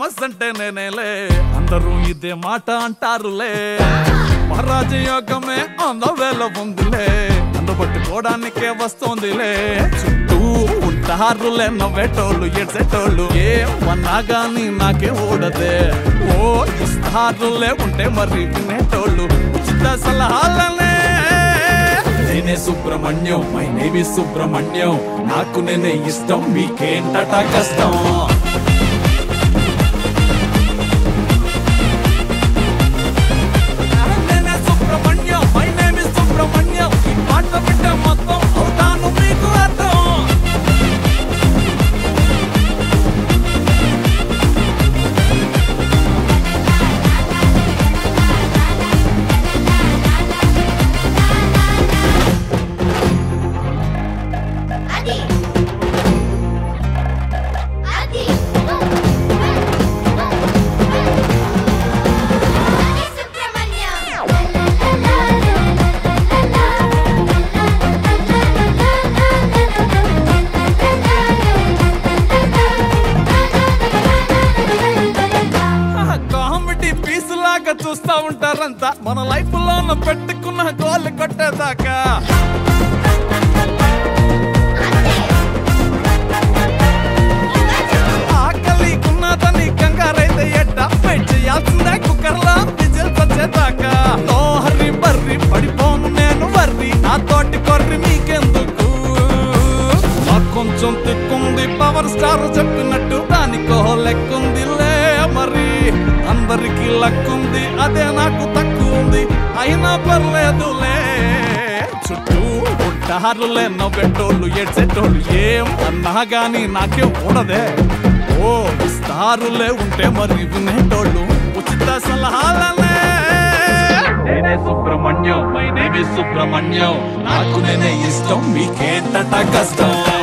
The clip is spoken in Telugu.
ఫేమస్ అంటే నేనేలే అందరూ ఇదే మాట అంటారులే మహారాజ యోగమే అందవేళ ఉందిలే నన్ను పట్టుకోవడానికే వస్తోందిలే చుట్టూ ఉంటారులే నవ్వేటోళ్ళు ఎడ్సేటోళ్ళు ఏమన్నా గాని నాకే ఓడదే ఓ ఇస్తారులే ఉంటే మరి వినేటోళ్ళు ఉచిత సలహాలనే నేనే సుబ్రహ్మణ్యం మై నేమి సుబ్రహ్మణ్యం నాకు నేనే ఇష్టం మీకేంటట కష్టం నేనే సుబ్రహ్మణ్యం మై నేమి సుబ్రహ్మణ్యం ఈ పాట బిడ్డ మొత్తం అవుతాను మీకు అర్థం అది అది అది సుబ్రహ్మణ్యం కామెడీ పీస్ లాగా చూస్తా ఉంటారంతా మన లైఫ్ లో పెట్టుకున్న గోల్ కొట్టేదాకా ఆకలి ఉన్నదని కంగారైతే ఎట్ట వెయిట్ చేయాల్సిందే కుక్కర్లా విజిల్ వచ్చేదాకా ఓ హర్రి బర్రి పడిపోను నేను వర్రి నా తోటి కొర్రి మీకెందుకు నాకు కొంచెం తిక్కుంది పవర్ స్టార్ చెప్పినట్టు దానికో లెక్కుందిలే మరి అందరికి లక్కుంది అదే నాకు తక్కువ ఉంది అయినా పర్లేదులే చుట్టూ ఉంటారులే నవ్వెట్టోళ్ళు ఏడ్చేటోళ్ళు ఏం అన్నా గాని నాకే ఊడదే ఓ ఇస్తారులే ఉంటే మరి వినేటోళ్ళు ఉచిత సలహాలనే నేనే సుబ్రహ్మణ్యం మై నేమి సుబ్రహ్మణ్యం నాకు నేనే ఇష్టం మీకేంటట కష్టం